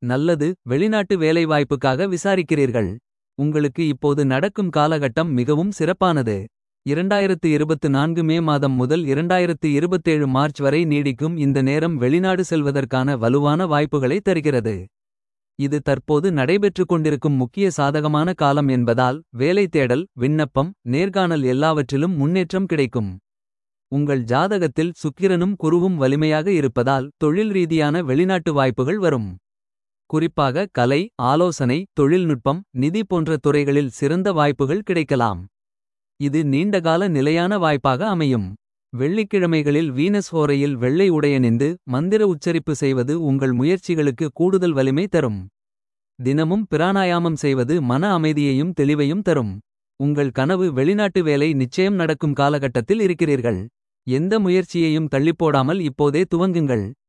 நல்லது வெளிநாட்டு வேலைவாய்ப்புக்காக விசாரிக்கிறீர்கள். உங்களுக்கு இப்போது நடக்கும் காலகட்டம் மிகவும் சிறப்பானது. 2024 மே மாதம் முதல் 2027 மார்ச் வரை நீடிக்கும் இந்த நேரம் வெளிநாடு செல்வதற்கான வலுவான வாய்ப்புகளை தருகிறது. இது தற்போது நடைபெற்றுக் கொண்டிருக்கும் முக்கிய சாதகமான காலம் என்பதால். வேலை தேடல் விண்ணப்பம் நேர்காணல் எல்லாவற்றிலும் முன்னேற்றம் கிடைக்கும். உங்கள் ஜாதகத்தில் சுக்கிரனும் குருவும் வலிமையாக இருப்பதால். தொழில் ரீதியான வெளிநாட்டு வாய்ப்புகள் வரும். குறிப்பாக கலை ஆலோசனை தொழில்நுட்பம் நிதி போன்ற துறைகளில் சிறந்த வாய்ப்புகள் கிடைக்கலாம். இது நீண்டகால நிலையான வாய்ப்பாக அமையும். வெள்ளிக்கிழமைகளில் வீனஸ் ஹோரையில் வெள்ளை உடையணிந்து. மந்திர உச்சரிப்பு செய்வது உங்கள் முயற்சிகளுக்கு கூடுதல் வலிமை தரும். தினமும் பிராணாயாமம் செய்வது மன அமைதியையும் தெளிவையும் தரும். உங்கள் கனவு வெளிநாட்டு வேலை நிச்சயம் நடக்கும் காலகட்டத்தில் இருக்கிறீர்கள். எந்த முயற்சியையும் தள்ளிப்போடாமல் இப்போதே துவங்குங்கள்.